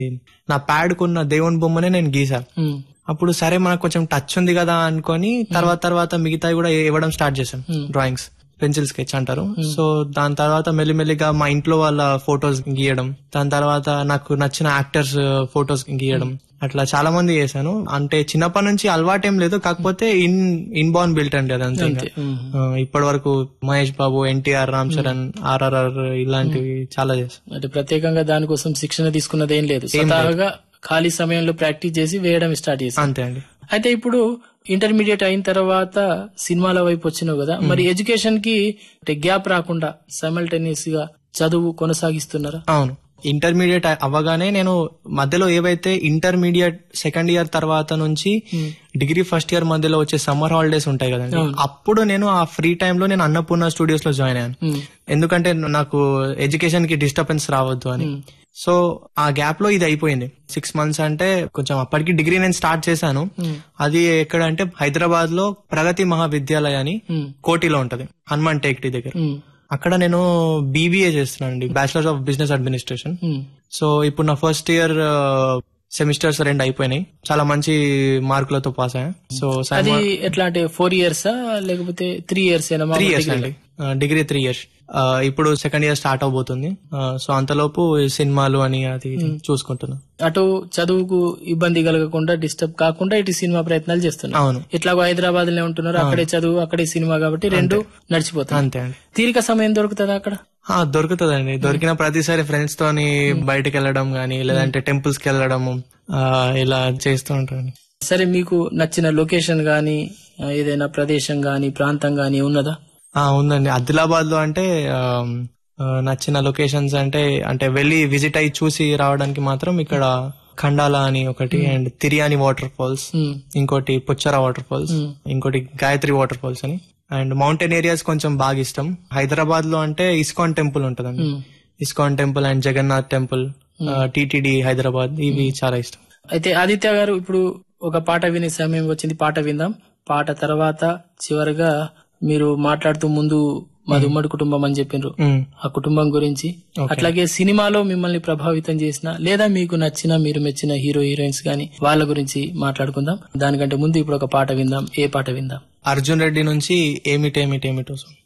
నా ప్యాడ్ కున్న దేవుని బొమ్మనే నేను గీసా ఉమ్, అప్పుడు సరే మనకు కొంచెం టచ్ ఉంది కదా అనుకొని తర్వాత తర్వాత మిగతావి కూడా ఇవ్వడం స్టార్ట్ చేశాం డ్రాయింగ్స్ పెన్సిల్ స్కెచ్ అంటారు సో దాని తర్వాత మెల్లిమెల్లిగా మా ఇంట్లో వాళ్ళ ఫొటోస్ గీయడం దాని తర్వాత నాకు నచ్చిన యాక్టర్స్ ఫొటోస్ గీయడం అట్లా చాలా మంది చేశాను అంటే చిన్నప్పటి నుంచి అలవాటేం లేదు కాకపోతే ఇన్ ఇన్ బాన్ బిల్ట్ అండి అదంతా ఇంకా. ఉమ్. ఆ, ఇప్పటి వరకు మహేష్ బాబు ఎన్టీఆర్ రామ్ చరణ్ ఆర్ఆర్ఆర్ ఇలాంటివి చాలా చేశాను అంటే ప్రత్యేకంగా దానికోసం శిక్షణ తీసుకున్నది ఏం లేదు స్వతహాగా ఖాళీ సమయంలో ప్రాక్టీస్ చేసి వేయడం స్టార్ట్ చేసి అంతే అండి అయితే ఇప్పుడు ఇంటర్మీడియట్ అయిన తర్వాత సినిమాల వైపు వచ్చినావు కదా మరి ఎడ్యుకేషన్ కి అంటే గ్యాప్ రాకుండా సైమల్టేనియస్ గా చదువు కొనసాగిస్తున్నారా అవును ఇంటర్మీడియట్ అవ్వగానే నేను మధ్యలో ఏవైతే ఇంటర్మీడియట్ సెకండ్ ఇయర్ తర్వాత నుంచి డిగ్రీ ఫస్ట్ ఇయర్ మధ్యలో వచ్చే సమ్మర్ హాలిడేస్ ఉంటాయి కదండి అప్పుడు నేను ఆ ఫ్రీ టైమ్ లో నేను అన్నపూర్ణ స్టూడియోస్ లో జాయిన్ అయ్యాను ఉమ్, ఎందుకంటే నాకు ఎడ్యుకేషన్ కి డిస్టర్బెన్స్ రావద్దు అని సో ఆ గ్యాప్ లో ఇది అయిపోయింది సిక్స్ మంత్స్ అంటే కొంచెం అప్పటికి డిగ్రీ నేను స్టార్ట్ చేశాను అది ఎక్కడ అంటే హైదరాబాద్ లో ప్రగతి మహావిద్యాలయ అని ఉమ్, కోటిలో ఉంటది హనుమాన్ టేక్టీ దగ్గర ఉమ్, అక్కడ నేను బీబీఏ చేస్తున్నాను అండి bachelors of business administration um, so ఇప్పుడు నా ఫస్ట్ ఇయర్ సెమిస్టర్స్ రెండు అయిపోయినాయి చాలా మంచి మార్కులతో పాస్ అయ్యా సో అది ఎట్లా అంటే ఫోర్ ఇయర్స్ లేకపోతే త్రీ ఇయర్స్ ఏనా త్రీ ఇయర్స్ అండి డిగ్రీ త్రీ ఇయర్స్ ఇప్పుడు సెకండ్ ఇయర్ స్టార్ట్ అవబోతుంది సో అంతలోపు ఈ సినిమాలు అని అది ఇది చూసుకుంటున్నా అటు చదువుకు ఇబ్బంది కలగకుండా డిస్టర్బ్ కాకుండా ఇటు సినిమా ప్రయత్నాలు చేస్తున్నా అవును ఎట్లాగో హైదరాబాద్ లో ఉంటున్నారు అక్కడే చదువు అక్కడే సినిమా కాబట్టి రెండు నడిచిపోతాయి అంతే అండి తీరిక సమయం దొరుకుతుందా అక్కడ ఆ, దొరుకుతుందండి దొరికిన ప్రతిసారి ఫ్రెండ్స్ తోని బయటకు వెళ్ళడం గానీ లేదంటే టెంపుల్స్ కి వెళ్ళడము ఆ, ఇలా చేస్తూ ఉంటాను సరే మీకు నచ్చిన లొకేషన్ గానీ ఆ, ఏదైనా ప్రదేశం గానీ ప్రాంతం గానీ ఉన్నదా ఆ, ఉందండి ఆదిలాబాద్ లో అంటే ఆ, ఆ, నచ్చిన లొకేషన్స్ అంటే అంటే వెళ్ళి విజిట్ అయ్యి చూసి రావడానికి మాత్రం ఇక్కడ ఖండాల అని ఒకటి and Tiriyani waterfalls um, ఇంకోటి పుచ్చర వాటర్ ఫాల్స్ ఇంకోటి గాయత్రి వాటర్ ఫాల్స్ అని అండ్ మౌంటైన్ ఏరియాస్ కొంచెం బాగా ఇష్టం హైదరాబాద్ లో అంటే ఇస్కాన్ టెంపుల్ ఉంటదండి um. ISKCON temple and Jagannath temple TTD Hyderabad ఇవి చాలా ఇష్టం అయితే ఆదిత్య గారు ఇప్పుడు ఒక పాట వినే సమయం వచ్చింది పాట విందాం పాట తర్వాత చివరిగా మీరు మాట్లాడుతూ ముందు మాది ఉమ్మడి కుటుంబం అని చెప్పిండ్రు మ్మ్. ఆ కుటుంబం గురించి అట్లాగే సినిమాలో మిమ్మల్ని ప్రభావితం చేసిన లేదా మీకు నచ్చిన మీరు మెచ్చిన హీరో హీరోయిన్స్ గాని వాళ్ళ గురించి మాట్లాడుకుందాం దానికంటే ముందు ఇప్పుడు ఒక పాట విందాం ఏ పాట విందాం అర్జున్ రెడ్డి నుంచి ఏమిటేమిటేమిటో సాంగ్